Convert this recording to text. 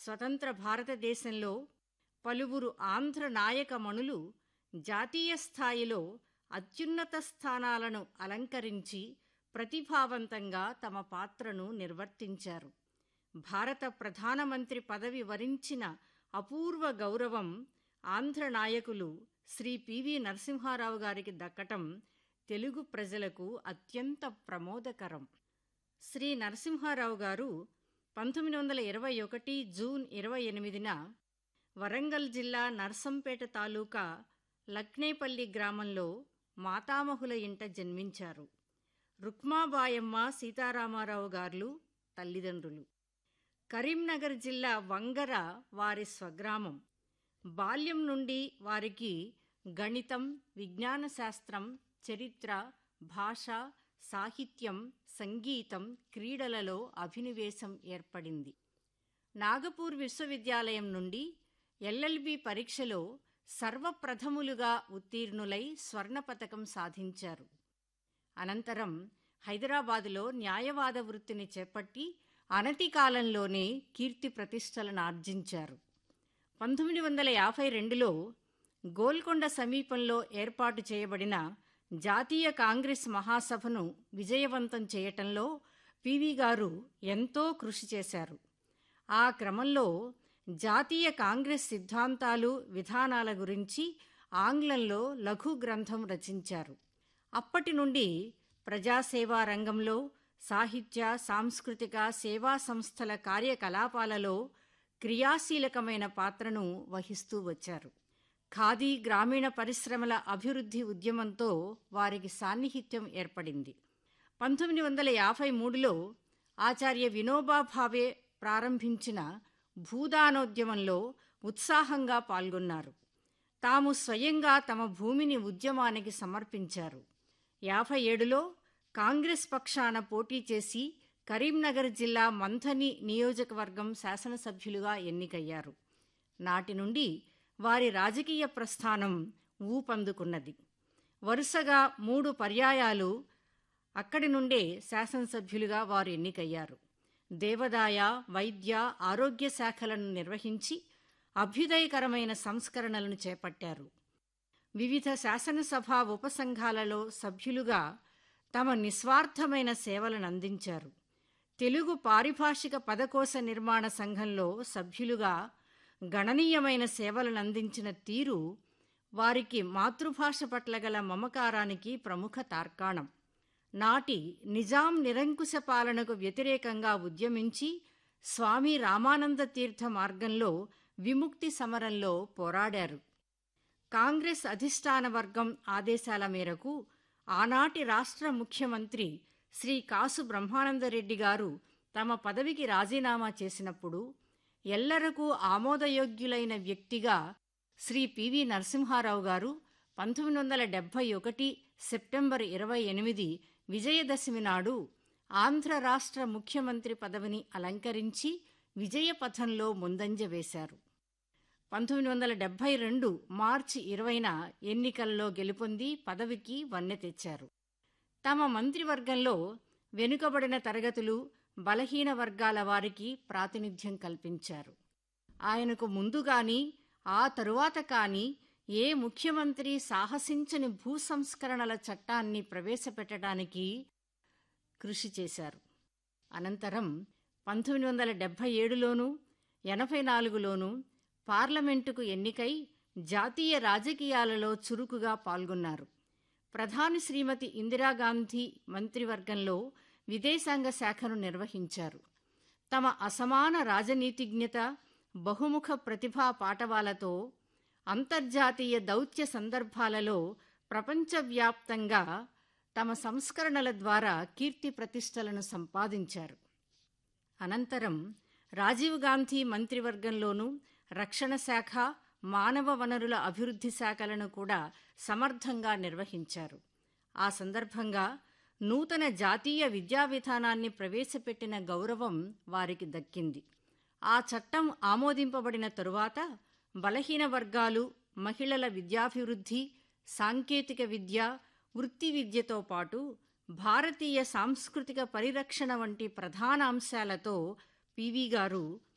స్వతంత్ర భారతదేశంలో పలువురు ఆంధ్ర నాయకమణులు జాతీయ స్థాయిలో అత్యున్నత స్థానాలను అలంకరించి ప్రతిభావంతంగా తమ పాత్రను నిర్వర్తించారు భారత ప్రధానమంత్రి పదవి వరించిన అపూర్వ గౌరవం ఆంధ్ర నాయకులు శ్రీ పివి నరసింహారావు గారికి దక్కటం తెలుగు ప్రజలకు అత్యంత ప్రమోదకరం శ్రీ నరసింహారావు గారు పంతొమ్మిది వందల ఇరవై ఒకటి జూన్ ఇరవై ఎనిమిదిన వరంగల్ జిల్లా నర్సంపేట తాలూకా లక్నేపల్లి గ్రామంలో మాతామహుల ఇంట జన్మించారు రుక్మాబాయమ్మ సీతారామారావు గారు తల్లిదండ్రులు కరీంనగర్ జిల్లా వంగర వారి స్వగ్రామం బాల్యం నుండి వారికి గణితం విజ్ఞాన శాస్త్రం చరిత్ర భాష సాహిత్యం సంగీతం క్రీడలలో అభినివేశం ఏర్పడింది నాగపూర్ విశ్వవిద్యాలయం నుండి ఎల్ఎల్బి పరీక్షలో సర్వప్రథములుగా ఉత్తీర్ణులై స్వర్ణ పతకం సాధించారు అనంతరం హైదరాబాదులో న్యాయవాద వృత్తిని చేపట్టి అనతి కాలంలోనే కీర్తి ప్రతిష్టలను ఆర్జించారు పంతొమ్మిది వందల యాభై రెండులో గోల్కొండ సమీపంలో ఏర్పాటు చేయబడిన జాతీయ కాంగ్రెస్ మహాసభను విజయవంతం చేయటంలో పివి గారు ఎంతో కృషి చేశారు ఆ క్రమంలో జాతీయ కాంగ్రెస్ సిద్ధాంతాలు విధానాల గురించి ఆంగ్లంలో లఘు గ్రంథం రచించారు అప్పటి నుండి ప్రజాసేవా రంగంలో సాహిత్య సాంస్కృతిక సేవా సంస్థల కార్యకలాపాలలో క్రియాశీలకమైన పాత్రను వహిస్తూ వచ్చారు ఖాదీ గ్రామీణ పరిశ్రమల అభివృద్ధి ఉద్యమంతో వారికి సాన్నిహిత్యం ఏర్పడింది పంతొమ్మిది వందల యాభై మూడులో ఆచార్య వినోబా భావే ప్రారంభించిన భూదానోద్యమంలో ఉత్సాహంగా పాల్గొన్నారు తాము స్వయంగా తమ భూమిని ఉద్యమానికి సమర్పించారు యాభై ఏడులో కాంగ్రెస్ పక్షాన పోటీ చేసి కరీంనగర్ జిల్లా మంథని నియోజకవర్గం శాసనసభ్యులుగా ఎన్నికయ్యారు నాటి నుండి వారి రాజకీయ ప్రస్థానం ఊపందుకున్నది వరుసగా మూడు పర్యాయాలు అక్కడి నుండే శాసనసభ్యులుగా వారు ఎన్నికయ్యారు దేవదాయ వైద్య ఆరోగ్య శాఖలను నిర్వహించి అభ్యుదయకరమైన సంస్కరణలను చేపట్టారు వివిధ శాసనసభ ఉపసంఘాలలో సభ్యులుగా తమ నిస్వార్థమైన సేవలను అందించారు తెలుగు పారిభాషిక పదకోశ నిర్మాణ సంఘంలో సభ్యులుగా గణనీయమైన సేవలను అందించిన తీరు వారికి మాతృభాష పట్ల గల మమకారానికి ప్రముఖ తార్కాణం నాటి నిజాం నిరంకుశ పాలనకు వ్యతిరేకంగా ఉద్యమించి స్వామి రామానంద తీర్థ మార్గంలో విముక్తి సమరంలో పోరాడారు కాంగ్రెస్ అధిష్టాన వర్గం ఆదేశాల మేరకు ఆనాటి రాష్ట్ర ముఖ్యమంత్రి శ్రీ కాసు బ్రహ్మానందరెడ్డి గారు తమ పదవికి రాజీనామా చేసినప్పుడు ఎల్లరకు ఆమోదయోగ్యులైన వ్యక్తిగా శ్రీ పివి నరసింహారావు గారు పంతొమ్మిది వందల డెబ్భై ఒకటి సెప్టెంబర్ ఇరవై ఎనిమిది విజయదశమి నాడు ఆంధ్ర రాష్ట్ర ముఖ్యమంత్రి పదవిని అలంకరించి విజయపథంలో ముందంజ వేశారు పంతొమ్మిది వందల డెబ్బై రెండు మార్చి ఇరవైన ఎన్నికల్లో గెలుపొంది పదవికి వన్నె తెచ్చారు తమ మంత్రివర్గంలో వెనుకబడిన తరగతులు బలహీన వర్గాల వారికి ప్రాతినిధ్యం కల్పించారు ఆయనకు ముందు గాని ఆ తరువాత కాని ఏ ముఖ్యమంత్రి సాహసించని భూ సంస్కరణల చట్టాన్ని ప్రవేశపెట్టడానికి కృషి చేశారు అనంతరం పంతొమ్మిది వందల డెబ్భై ఏడులోనూ ఎనభై నాలుగులోనూ పార్లమెంటుకు ఎన్నికై జాతీయ రాజకీయాలలో చురుకుగా పాల్గొన్నారు ప్రధాని శ్రీమతి ఇందిరాగాంధీ మంత్రివర్గంలో విదేశాంగ శాఖను నిర్వహించారు తమ అసమాన రాజనీతిజ్ఞత బహుముఖ ప్రతిభా పాటవాలతో అంతర్జాతీయ దౌత్య సందర్భాలలో ప్రపంచవ్యాప్తంగా తమ సంస్కరణల ద్వారా కీర్తి ప్రతిష్టలను సంపాదించారు అనంతరం రాజీవ్ గాంధీ మంత్రివర్గంలోనూ రక్షణ శాఖ మానవ వనరుల అభివృద్ధి శాఖలను కూడా సమర్థంగా నిర్వహించారు ఆ సందర్భంగా నూతన జాతీయ విద్యా విధానాన్ని ప్రవేశపెట్టిన గౌరవం వారికి దక్కింది ఆ చట్టం ఆమోదింపబడిన తరువాత బలహీన వర్గాలు మహిళల విద్యాభివృద్ధి సాంకేతిక విద్య వృత్తి విద్యతో పాటు భారతీయ సాంస్కృతిక పరిరక్షణ వంటి ప్రధాన అంశాలతో పివి గారు